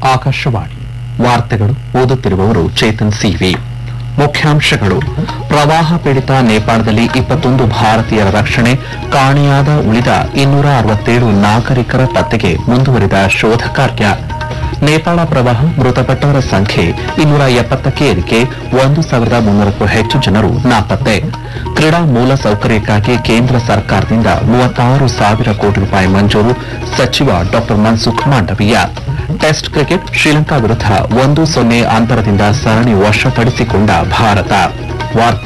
ಆಕಾಶವಾಣಿ ವಾರ್ತೆಗಳು ಓದುತ್ತಿರುವವರು ಚೇತನ್ ಸಿವಿ ಮುಖ್ಯಾಂಶಗಳು ಪ್ರವಾಹ ಪೀಡಿತ ನೇಪಾಳದಲ್ಲಿ ಇಪ್ಪತ್ತೊಂದು ಭಾರತೀಯರ ರಕ್ಷಣೆ ಕಾಣೆಯಾದ ಉಳಿದ ಇನ್ನೂರ ಅರವತ್ತೇಳು ನಾಗರಿಕರ ಪತ್ತೆಗೆ ಮುಂದುವರಿದ ಶೋಧ ಕಾರ್ಯ ನೇಪಾಳ ಪ್ರವಾಹ ಮೃತಪಟ್ಟವರ ಸಂಖ್ಯೆ ಇನ್ನೂರ ಎಪ್ಪತ್ತಕ್ಕೆ ಏರಿಕೆ ಒಂದು ಸಾವಿರದ ಮುನ್ನೂರಕ್ಕೂ ಹೆಚ್ಚು ಜನರು ನಾಪತ್ತೆ ಕ್ರೀಡಾ ಮೂಲ ಸೌಕರ್ಯಕ್ಕಾಗಿ ಕೇಂದ್ರ ಸರ್ಕಾರದಿಂದ ಮೂವತ್ತಾರು ಸಾವಿರ ಕೋಟಿ ರೂಪಾಯಿ ಮಂಜೂರು ಸಚಿವ ಡಾ ಮನ್ಸುಖ್ ಮಾಂಡವೀಯ ಟೆಸ್ಟ್ ಕ್ರಿಕೆಟ್ ಶ್ರೀಲಂಕಾ ವಿರುದ್ಧ ಒಂದು ಸೊನ್ನೆ ಅಂತರದಿಂದ ಸರಣಿ ವಶಪಡಿಸಿಕೊಂಡ ಭಾರತ ವಾರ್ತೆ